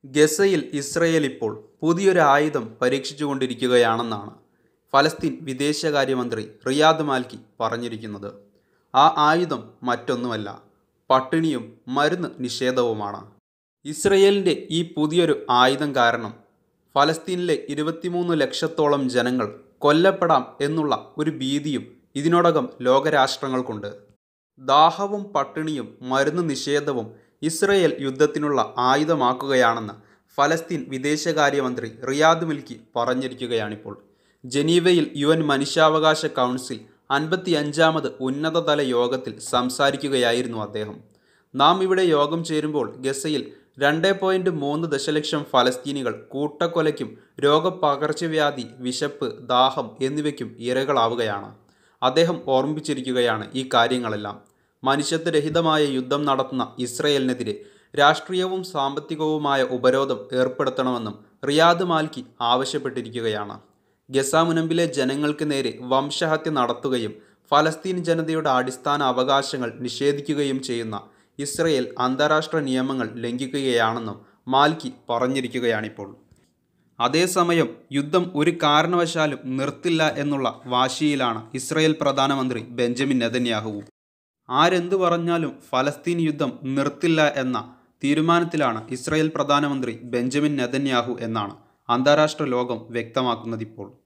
ഗസയിൽ ഇസ്രയേൽ ഇപ്പോൾ പുതിയൊരു ആയുധം പരീക്ഷിച്ചുകൊണ്ടിരിക്കുകയാണെന്നാണ് ഫലസ്തീൻ വിദേശകാര്യമന്ത്രി റിയാദ് മാൽക്കി പറഞ്ഞിരിക്കുന്നത് ആ ആയുധം മറ്റൊന്നുമല്ല പട്ടിണിയും മരുന്ന് നിഷേധവുമാണ് ഇസ്രയേലിൻ്റെ ഈ പുതിയൊരു ആയുധം കാരണം ഫലസ്തീനിലെ ഇരുപത്തിമൂന്ന് ലക്ഷത്തോളം ജനങ്ങൾ കൊല്ലപ്പെടാം എന്നുള്ള ഒരു ഭീതിയും ഇതിനോടകം ലോകരാഷ്ട്രങ്ങൾക്കുണ്ട് ദാഹവും പട്ടിണിയും മരുന്ന് നിഷേധവും ഇസ്രയേൽ യുദ്ധത്തിനുള്ള ആയുധമാക്കുകയാണെന്ന് ഫലസ്തീൻ വിദേശകാര്യമന്ത്രി റിയാദ് മിൽക്കി പറഞ്ഞിരിക്കുകയാണിപ്പോൾ ജനീവയിൽ യു എൻ മനുഷ്യാവകാശ കൗൺസിൽ അൻപത്തിയഞ്ചാമത് ഉന്നതതല യോഗത്തിൽ സംസാരിക്കുകയായിരുന്നു അദ്ദേഹം നാം ഇവിടെ യോഗം ചേരുമ്പോൾ ഗസയിൽ രണ്ട് പോയിന്റ് മൂന്ന് ദശലക്ഷം ഫലസ്തീനികൾ കൂട്ടക്കൊലയ്ക്കും രോഗപകർച്ചവ്യാധി വിശപ്പ് ദാഹം എന്നിവയ്ക്കും ഇരകളാവുകയാണ് അദ്ദേഹം ഓർമ്മിപ്പിച്ചിരിക്കുകയാണ് ഈ കാര്യങ്ങളെല്ലാം മനുഷ്യത്വരഹിതമായ യുദ്ധം നടത്തുന്ന ഇസ്രയേലിനെതിരെ രാഷ്ട്രീയവും സാമ്പത്തികവുമായ ഉപരോധം ഏർപ്പെടുത്തണമെന്നും റിയാദ് മാൽക്കി ആവശ്യപ്പെട്ടിരിക്കുകയാണ് ഗസ മുനമ്പിലെ ജനങ്ങൾക്ക് നേരെ വംശഹത്യ നടത്തുകയും ഫലസ്തീൻ ജനതയുടെ അടിസ്ഥാന അവകാശങ്ങൾ നിഷേധിക്കുകയും ചെയ്യുന്ന ഇസ്രയേൽ അന്താരാഷ്ട്ര നിയമങ്ങൾ ലംഘിക്കുകയാണെന്നും മാൽക്കി പറഞ്ഞിരിക്കുകയാണിപ്പോൾ അതേസമയം യുദ്ധം ഒരു കാരണവശാലും നിർത്തില്ല എന്നുള്ള വാശിയിലാണ് ഇസ്രയേൽ പ്രധാനമന്ത്രി ബെഞ്ചമിൻ നെതന്യാഹുവും ആരെന്തു പറഞ്ഞാലും ഫലസ്തീൻ യുദ്ധം നിർത്തില്ല എന്ന തീരുമാനത്തിലാണ് ഇസ്രയേൽ പ്രധാനമന്ത്രി ബെഞ്ചമിൻ നെതന്യാഹു എന്നാണ് അന്താരാഷ്ട്ര ലോകം വ്യക്തമാക്കുന്നതിപ്പോൾ